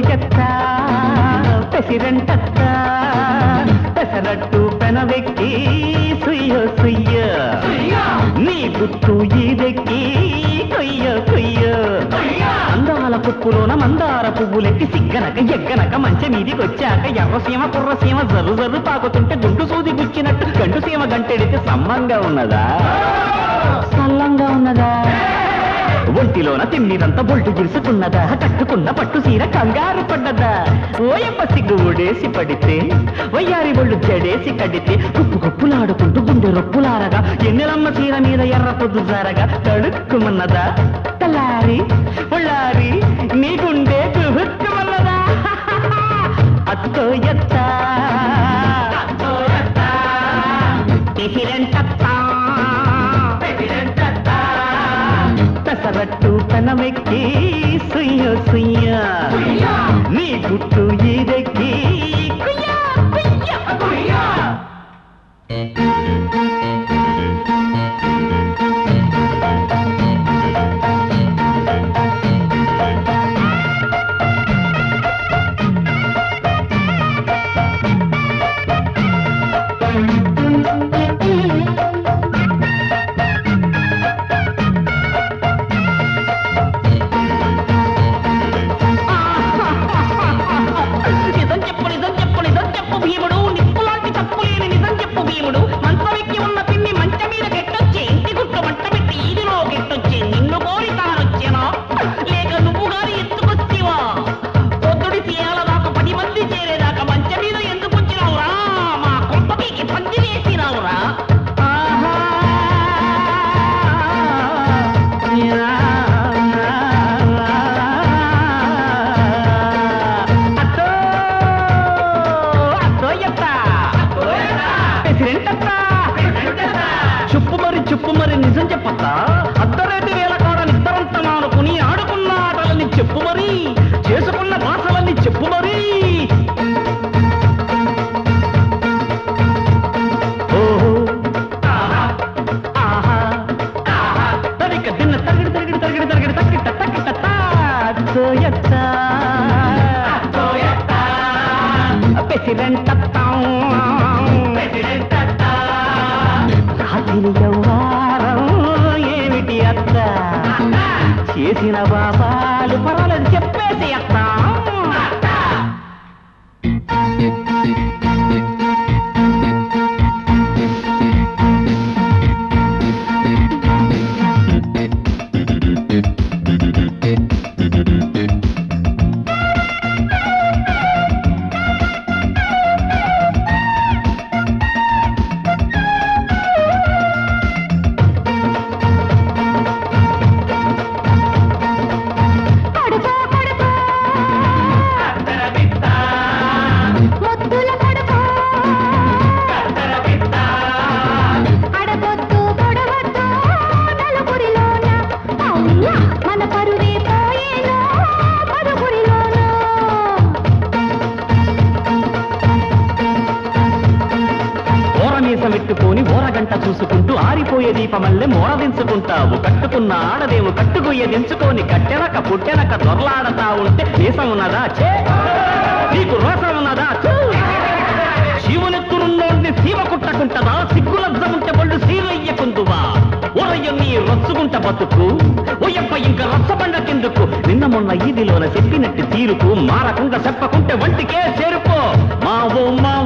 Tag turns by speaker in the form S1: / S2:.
S1: ఎత్త పెసిరెంటత్త పెసరట్టు పెనవెక్కి సుయ్య సుయ్య నీ గుట్టు ఈదెక్కి కొయ్య కొయ్య అందాల పుప్పులోన మందార పువ్వులెట్టి సిగ్గనక ఎగ్గనక మంచె మీదికొచ్చాక ఎర్రసీమ కుర్రసీమ జర్రు జర్రు తాకుతుంటే గుండు సూది గుచ్చినట్టు గండు సీమ గంటెడితే సమ్మంగా ఉన్నదా సల్లంగా ఉన్నదా ఒంటిలోన తిమ్మిదంతా బొల్టు గిరుసుకున్నదా కట్టుకున్న పట్టు సీర కంగారు పడ్డదా ఓయమ్మ సిగ్గు ఊడేసి పడితే వయ్యారి ఒళ్ళు జడేసి కడితే కుప్పు కుప్పులాడుకుంటూ గుండె రొప్పులారగా ఎన్నెలమ్మ చీర మీద ఎర్ర పొద్దు జారగా తడుక్కుమన్నదా తలారి ఒళ్ళారి నీ గుండె కుహుక్కుమన్నదా అత్తో ఎత్త పెసరట్టు పెనమెక్కి సుయ్య సుయ్య నీ గుట్టు ఈదెక్కి కుయ్య, కుయ్య, కుయ్య. నిజం చెప్పు నిజం చెప్పు నిజం చెప్పు భీముడు నిప్పులాంటి తప్పు లేని నిజం చెప్పు భీముడు మంచమెక్కి ఉన్న పిన్ని మంచ మీద గెట్టొచ్చి ఇంటి గుట్టు మంట పెట్టి ఈదిలో గెట్టొచ్చి నిన్ను కోరి తానొచ్చేనా లేక నువ్వు గాని ఎత్తుకొచ్చివా పొద్దుడి తీయాల దాకా పది మంది చేరేదాకా మంచ మీద ఎందుకు వచ్చినావురా మా కొంపకి పంది వేసినావురా ఆహా అత్తో అత్తో ఎత్త ప్రెసిడెంట్ అత్త చుప్పు మరి చుప్పు మరి నిజం చెప్పత్త అర్ధరేటి వేల కాడ నిద్దరంత మానుకుని ఆడుకున్న ఆటలని చెప్పు మరి చేసుకున్న భాషలని చెప్పు మరి ఓహో ఆహా ఆహా ఆహా తరిక దిన్న తరగడి తరగడి తరగడి తరగడి తక్కిట తక్కిట తాతో ఎత్త ప్రెసిడెంట్ రాత్రి వ్యవహారం ఏమిటి అత్త చేసిన బాబాలు పర్వాలేదు చెప్పేసి అత్త
S2: కడుకో కడుకో ముద్దుల కడుకో అడగొద్దు పొడవద్దు నలుగురిలోన అవునా మన పరువే పోయేను పరుగురిలోన
S1: ఓరమీస పెట్టుకొని ఓరగంట చూసుకుంటూ ఆరిపోయే దీపమల్లె మోరదించుకుంటావు కట్టుకున్న ఆడదేవు కట్టుకొయ్య దించుకొని కట్టెనక పుట్టెనక దొరలాడతా ఉంటే దేశం ఉన్నదా చే నీకు రోసం ఉన్నదా చూ శివునెత్తురున్నోడిని సీమ కుట్టకుంటదా సిగ్గులజ్జ ఉంటే బళ్ళు సీరయ్యకుందువా ఓరయ్య నీ రచ్చుకుంట బతుకు ఓయప్ప ఇంకా రచ్చబండ కిందుకు నిన్న మొన్న ఈదిలోన చెప్పినట్టు తీరుకు మారకుండా చెప్పకుంటే వంటికే చేరుకో మావో మా